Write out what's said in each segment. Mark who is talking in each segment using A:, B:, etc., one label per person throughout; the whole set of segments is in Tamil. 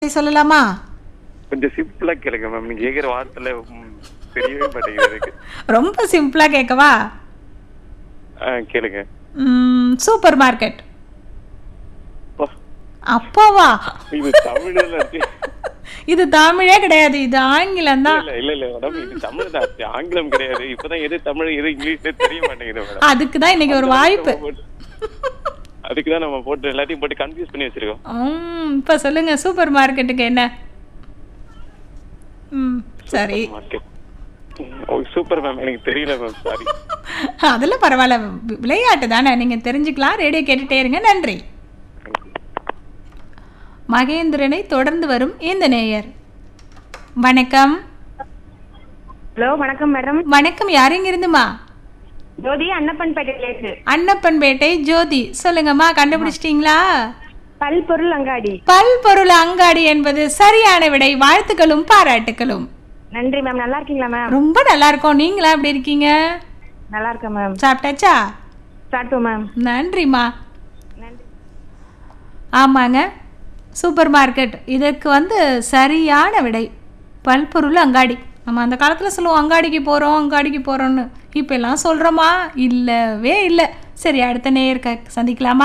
A: சொல்லலாமா
B: கொஞ்சம் சிம்பிளா கேளுங்க மேம் நீங்க கேக்குற வார்த்தையில ம், தெரியவே மாட்டேங்குது எனக்கு
A: ரொம்ப சிம்பிளா கேட்கவா
B: ஆ, கேளுங்க
A: ம், சூப்பர் மார்க்கெட்
B: அப்பா,
A: அப்போவா
B: இது தமிழ்ல இருக்கு.
A: இது தமிழே கிடையாது இது ஆங்கிலம் தான்
B: இல்ல இல்ல இல்ல மேடம் இது தமிழ் தான் இது ஆங்கிலம் கிடையாது இப்பதான் எது தமிழ் எது இங்கிலீஷ்ல தெரிய மாட்டேங்குது மேடம்
A: அதுக்கு தான் இன்னைக்கு ஒரு வாய்ப்பு
B: அதுக்கு தான் நம்ம போட்டு எல்லாத்தையும் போட்டு கன்ஃபியூஸ் பண்ணி வச்சிருக்கோம்
A: ம் இப்போ சொல்லுங்க சூப்பர் மார்க்கெட்டுக்கு என்ன ம் சரி
B: மார்க்கெட் ஓ சூப்பர் மேம் எனக்கு தெரியல மேம் சாரி
A: அதெல்லாம் பரவாயில்ல வி- விளையாட்டு தானே நீங்க தெரிஞ்சுக்கலாம் ரேடியோ கேட்டுட்டே இருங்க நன்றி மகேந்திரனை தொடர்ந்து வரும் இந்த நேயர் வணக்கம்
C: ஹலோ வணக்கம் மேடம்
A: வணக்கம் யாருங்க இருந்துமா
C: ஜோதி அன்னப்பன்பேட்டையிலேருந்து
A: அன்னப்பன்பேட்டை ஜோதி சொல்லுங்கம்மா கண்டுபிடிச்சிட்டீங்களா
C: பல்பொருள் அங்காடி
A: பல்பொருள் அங்காடி என்பது சரியான விடை வாழ்த்துக்களும் பாராட்டுக்களும்
C: நன்றி மேம் நல்லா இருக்கீங்களா மேம்
A: ரொம்ப நல்லா இருக்கோம் நீங்களா எப்படி இருக்கீங்க
C: நல்லா இருக்கேன் மேம்
A: சாப்பிட்டாச்சா
C: சாப்பிட்டோம் மேம்
A: நன்றிம்மா
C: நன்றி
A: ஆமாங்க சூப்பர் மார்க்கெட் இதற்கு வந்து சரியான விடை பல்பொருள் அங்காடி நம்ம அந்த காலத்தில் சொல்லுவோம் அங்காடிக்கு போகிறோம் அங்காடிக்கு போகிறோன்னு இப்போ எல்லாம் சொல்கிறோமா இல்லவே இல்லை சரி அடுத்த நேயர்க்க சந்திக்கலாமா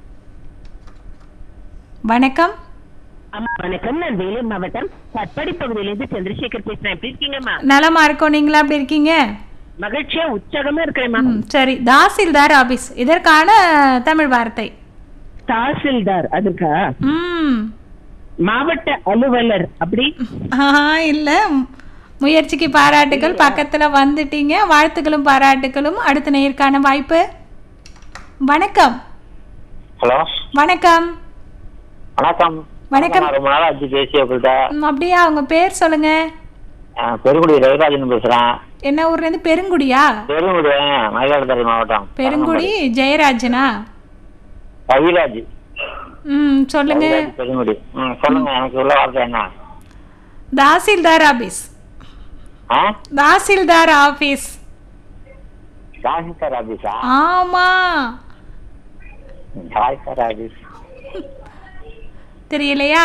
A: வணக்கம்
D: அம்மா வணக்கம் நான் வேலூர் மாவட்டம் பட்பாடி பகுதியிலிருந்து சந்திரசேகர் பேசுறேன் எப்படி இருக்கீங்கம்மா
A: நலமா இருக்கோம் நீங்களா எப்படி இருக்கீங்க
D: மகிழ்ச்சியா உற்சாகமா இருக்கிறேம்மா
A: ம் சரி தாசில்தார் ஆபீஸ் இதற்கான தமிழ் வார்த்தை
D: தாசில்தார் அதுக்கா
A: ம்
D: மாவட்ட அலுவலர் அப்படி
A: ஆ இல்ல முயற்சிக்கு பாராட்டுகள் பக்கத்துல வந்துட்டீங்க வாழ்த்துக்களும் பாராட்டுகளும் அடுத்த நேர்காண வாய்ப்பு வணக்கம்
E: ஹலோ
A: வணக்கம்
E: வணக்கம்
A: வணக்கம்.
E: நான் ரொம்ப நாள் ஆச்சு பேசி உங்கள்கிட்ட
A: ம், அப்படியா உங்க பேர் சொல்லுங்க
E: அஹ், பெருங்குடி ரவிராஜன் பேசுறேன்
A: என்ன ஊர்ல இருந்து பெருங்குடியா
E: பெருங்குடி அஹ், மயிலாடுதுறை மாவட்டம்
A: பெருங்குடி ஜெயராஜனா
E: ரவிராஜ்
A: ம் சொல்லுங்க
E: ரவிராஜ் பெருங்குடி ம் சொல்லுங்க எனக்கு உள்ள வார்த்தை என்ன
A: தாசில்தார் ஆபீஸ்
E: ஆ
A: தாசில்தார் ஆபீஸ்
E: தாசில்தார் ஆபீஸா
A: ஆமா
E: தாசில்தார் ஆபீஸ்
A: தெரியலையா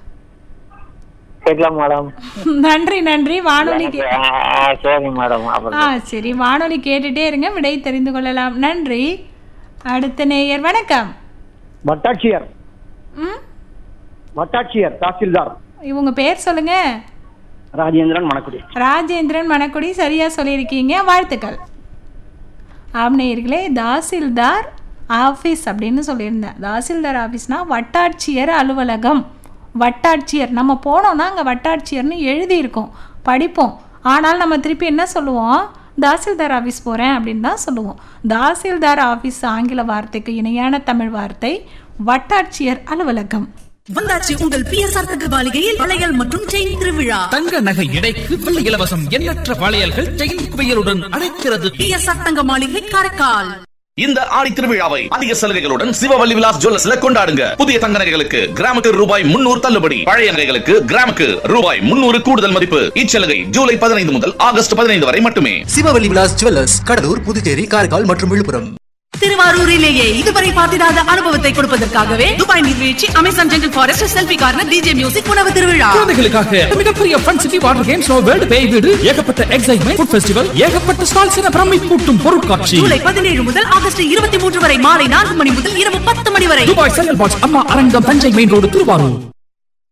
E: கேட்கலாம் மேடம்
A: நன்றி நன்றி வானொலி
E: எனக்கு,
A: கே-
E: அஹ், சரி மேடம்
A: ஆ
E: அப்புறம்
A: சரி வானொலி கேட்டுட்டே இருங்க விடை தெரிந்து கொள்ளலாம் நன்றி அடுத்த நேயர் வணக்கம்
F: வட்டாட்சியர்
A: ம்
F: வட்டாட்சியர் தாசில்தார்
A: இவங்க பேர் சொல்லுங்க
F: ராஜேந்திரன் மணக்குடி
A: ராஜேந்திரன் மணக்குடி சரியா சொல்லியிருக்கீங்க வாழ்த்துக்கள் ஆம்நேயர்களே தாசில்தார் ஆஃபீஸ் அப்படின்னு சொல்லியிருந்தேன் தாசில்தார் ஆஃபீஸ்னா வட்டாட்சியர் அலுவலகம் வட்டாட்சியர் நம்ம போனோம்னா அங்கே வட்டாட்சியர்னு எழுதியிருக்கோம் படிப்போம் ஆனால் நம்ம திருப்பி என்ன சொல்லுவோம் தாசில்தார் ஆஃபீஸ் போகிறேன் அப்படின்னு தான் சொல்லுவோம் தாசில்தார் ஆஃபீஸ் ஆங்கில வார்த்தைக்கு இணையான தமிழ் வார்த்தை வட்டாட்சியர் அலுவலகம்
G: வந்தாச்சு உங்கள் பிஎஸ்ஆர் தங்க மாளிகையில் வளையல் மற்றும் செயின் திருவிழா
H: தங்க நகை எடைக்கு வெள்ளி இலவசம் எண்ணற்ற வளையல்கள் செயின் குவியலுடன் அழைக்கிறது
G: பிஎஸ்ஆர் தங்க மாளிகை காரைக்கால்
I: இந்த ஆடி திருவிழாவை அதிக சலுகைகளுடன் சிவவல்லி விலாஸ் ஜுவல்லர்ஸ்ல கொண்டாடுங்க புதிய தங்க நகைகளுக்கு கிராமுக்கு ரூபாய் முன்னூறு தள்ளுபடி பழைய நகைகளுக்கு கிராமுக்கு ரூபாய் முன்னூறு கூடுதல் மதிப்பு இச்சலுகை ஜூலை பதினைந்து முதல் ஆகஸ்ட் பதினைந்து வரை மட்டுமே
J: சிவவல்லி விலாஸ் ஜுவல்லர்ஸ் கடலூர் புதுச்சேரி காரைக்கால் மற்றும் விழுப்புரம்
G: திருவாரூரிலேயே இதுவரை பார்த்திராத அனுபவத்தை கொடுப்பதற்காகவே துபாய் நீர்வீழ்ச்சி Amazon jungle forest selfie corner DJ music உணவு திருவிழா
H: குழந்தைகளுக்காக மிகப்பெரிய fun city water games world பேய் வீடு ஏகப்பட்ட எக்ஸைட்மெண்ட் ஃபுட் ஃபெஸ்டிவல் ஏகப்பட்ட ஸ்டால்ஸ் என பிரமை கூட்டும் பொருட்காட்சி
G: ஜூலை பதினேழு முதல் ஆகஸ்ட் இருபத்தி மூன்று வரை மாலை நான்கு மணி முதல் இரவு பத்து மணி வரை
H: துபாய் செங்கல் பாக்ஸ் அம்மா அரங்கம் தஞ்சை மெயின் ரோடு திருவாரூர்